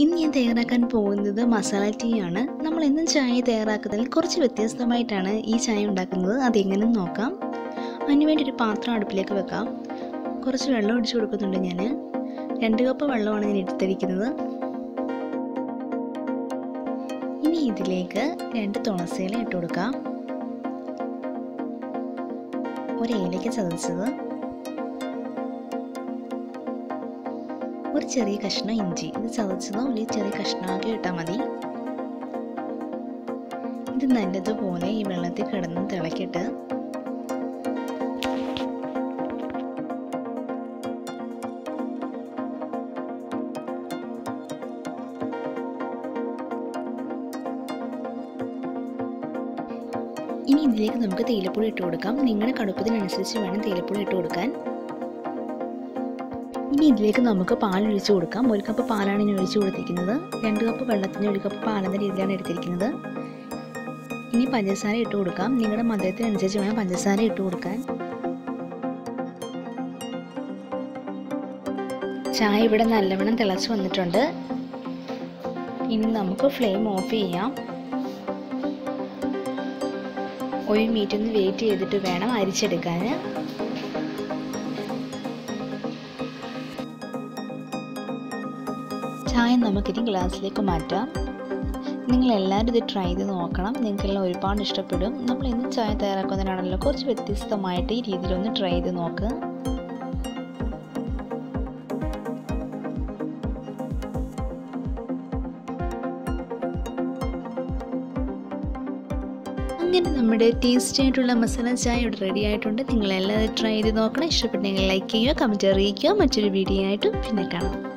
ഇന്ന് ഞാൻ തയ്യാറാക്കാൻ പോകുന്നത് മസാല ടീ ആണ് നമ്മൾ എന്നും ചായ തയ്യാറാക്കുന്നതിൽ കുറച്ച് വ്യത്യസ്തമായിട്ടാണ് ഈ ചായ ഉണ്ടാക്കുന്നത് അതെങ്ങനെ നോക്കാം അതിനുവേണ്ടി ഒരു പാത്രം അടുപ്പിലേക്ക് വെക്കാം കുറച്ച് വെള്ളം ഒഴിച്ചു കൊടുക്കുന്നുണ്ട് ഞാൻ രണ്ട് കപ്പ് വെള്ളമാണ് ഞാൻ എടുത്തിരിക്കുന്നത് ഇനി ഇതിലേക്ക് രണ്ട് തുളസിയില ഇട്ട് കൊടുക്കാം ഒരു ഏലയ്ക്ക ചതച്ചത് ഒരു ചെറിയ കഷ്ണം ഇഞ്ചി ഇത് ചതച്ചതോ അല്ലെങ്കിൽ ചെറിയ കഷ്ണമാക്കി ഇട്ടാൽ മതി ഇത് നല്ലതുപോലെ ഈ വെള്ളത്തിൽ കിടന്ന് തിളക്കിയിട്ട് ഇനി ഇതിലേക്ക് നമുക്ക് തേയിലപ്പൊടി ഇട്ട് കൊടുക്കാം നിങ്ങളുടെ കടുപ്പത്തിനനുസരിച്ച് വേണം തേയിലപ്പൊടി ഇട്ട് കൊടുക്കാൻ ഇനി ഇതിലേക്ക് നമുക്ക് പാൽ ഒഴിച്ച് കൊടുക്കാം ഒരു കപ്പ് പാലാണ് ഞാൻ ഒഴിച്ച് കൊടുത്തിരിക്കുന്നത് രണ്ട് കപ്പ് വെള്ളത്തിന് ഒരു കപ്പ് പാലെന്ന രീതിയിലാണ് എടുത്തിരിക്കുന്നത് ഇനി പഞ്ചസാര ഇട്ട് കൊടുക്കാം നിങ്ങളുടെ മധുരത്തിനനുസരിച്ച് വേണം പഞ്ചസാര ഇട്ട് കൊടുക്കാൻ ചായ ഇവിടെ നല്ലവണ്ണം തിളച്ച് വന്നിട്ടുണ്ട് ഇനി നമുക്ക് ഫ്ലെയിം ഓഫ് ചെയ്യാം ഒരു മിനിറ്റ് ഒന്ന് വെയിറ്റ് ചെയ്തിട്ട് വേണം അരിച്ചെടുക്കാൻ ചായ നമുക്കിനി ഗ്ലാസ്സിലേക്ക് മാറ്റാം നിങ്ങൾ എല്ലാവരും ഇത് ട്രൈ ചെയ്ത് നോക്കണം നിങ്ങൾക്കെല്ലാം ഒരുപാട് ഇഷ്ടപ്പെടും നമ്മൾ ഇന്ന് ചായ തയ്യാറാക്കുന്നതിനാണല്ലോ കുറച്ച് വ്യത്യസ്തമായിട്ട് ഈ രീതിയിലൊന്ന് ട്രൈ ചെയ്ത് നോക്കുക അങ്ങനെ നമ്മുടെ ടേസ്റ്റി ആയിട്ടുള്ള മസാല ചായ ഇവിടെ റെഡി ആയിട്ടുണ്ട് നിങ്ങൾ എല്ലാവരും ട്രൈ ചെയ്ത് നോക്കണം ഇഷ്ടപ്പെട്ടെങ്കിൽ ലൈക്ക് ചെയ്യുക കമൻറ്റ് അറിയിക്കുക മറ്റൊരു വീഡിയോ ആയിട്ട് പിന്നെ കാണാം